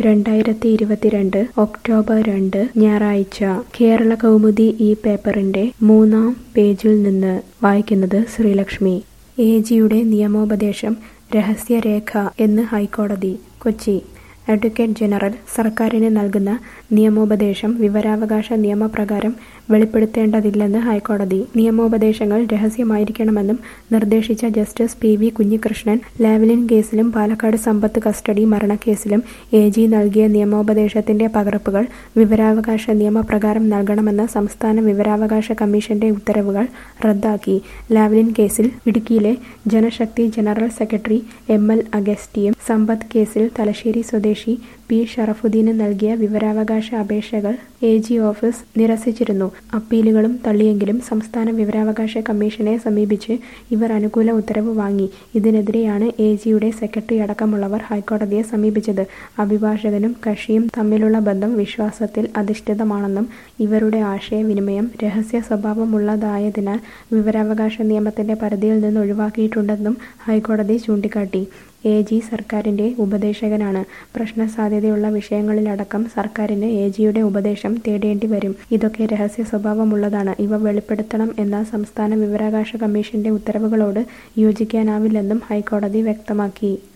രണ്ടായിരത്തി ഇരുപത്തിരണ്ട് ഒക്ടോബർ രണ്ട് ഞായറാഴ്ച കേരള കൗമുദി ഈ പേപ്പറിന്റെ മൂന്നാം പേജിൽ നിന്ന് വായിക്കുന്നത് ശ്രീലക്ഷ്മി എ ജിയുടെ നിയമോപദേശം രഹസ്യരേഖ എന്ന് ഹൈക്കോടതി കൊച്ചി അഡ്വക്കേറ്റ് ജനറൽ സർക്കാരിന് നൽകുന്ന നിയമോപദേശം വിവരാവകാശ നിയമപ്രകാരം വെളിപ്പെടുത്തേണ്ടതില്ലെന്ന് ഹൈക്കോടതി നിയമോപദേശങ്ങൾ രഹസ്യമായിരിക്കണമെന്നും നിർദ്ദേശിച്ച justice P V Kunhikrishnan Lavalin കേസിലും പാലക്കാട് സമ്പത്ത് കസ്റ്റഡി മരണക്കേസിലും എ ജി നൽകിയ നിയമോപദേശത്തിന്റെ പകർപ്പുകൾ വിവരാവകാശ നിയമപ്രകാരം നൽകണമെന്ന സംസ്ഥാന വിവരാവകാശ കമ്മീഷന്റെ ഉത്തരവുകൾ റദ്ദാക്കി ലാവ്ലിൻ കേസിൽ ഇടുക്കിയിലെ Janashakthi general secretary M L അഗസ്റ്റിയും സമ്പത്ത് കേസിൽ തലശ്ശേരി സ്വദേശി പി ഷറഫുദ്ദീന് നൽകിയ വിവരാവകാശ അപേക്ഷകൾ എ ജി ഓഫീസ് നിരസിച്ചിരുന്നു അപ്പീലുകളും തള്ളിയെങ്കിലും സംസ്ഥാന വിവരാവകാശ കമ്മീഷനെ സമീപിച്ച് ഇവർ അനുകൂല ഉത്തരവ് വാങ്ങി ഇതിനെതിരെയാണ് എ ജിയുടെ സെക്രട്ടറി അടക്കമുള്ളവർ ഹൈക്കോടതിയെ സമീപിച്ചത് അഭിഭാഷകനും കക്ഷിയും തമ്മിലുള്ള ബന്ധം വിശ്വാസത്തിൽ അധിഷ്ഠിതമാണെന്നും ഇവരുടെ ആശയവിനിമയം രഹസ്യ സ്വഭാവമുള്ളതായതിനാൽ വിവരാവകാശ നിയമത്തിന്റെ പരിധിയിൽ നിന്ന് ഒഴിവാക്കിയിട്ടുണ്ടെന്നും ഹൈക്കോടതി ചൂണ്ടിക്കാട്ടി എ ജി സർക്കാരിന്റെ ഉപദേശകനാണ് പ്രശ്നസാധ്യതയുള്ള വിഷയങ്ങളിലടക്കം സർക്കാരിന് എ ജിയുടെ ഉപദേശം തേടേണ്ടി വരും ഇതൊക്കെ രഹസ്യ സ്വഭാവമുള്ളതാണ് ഇവ വെളിപ്പെടുത്തണം എന്ന സംസ്ഥാന വിവരാവകാശ കമ്മീഷന്റെ ഉത്തരവുകളോട് യോജിക്കാനാവില്ലെന്നും ഹൈക്കോടതി വ്യക്തമാക്കി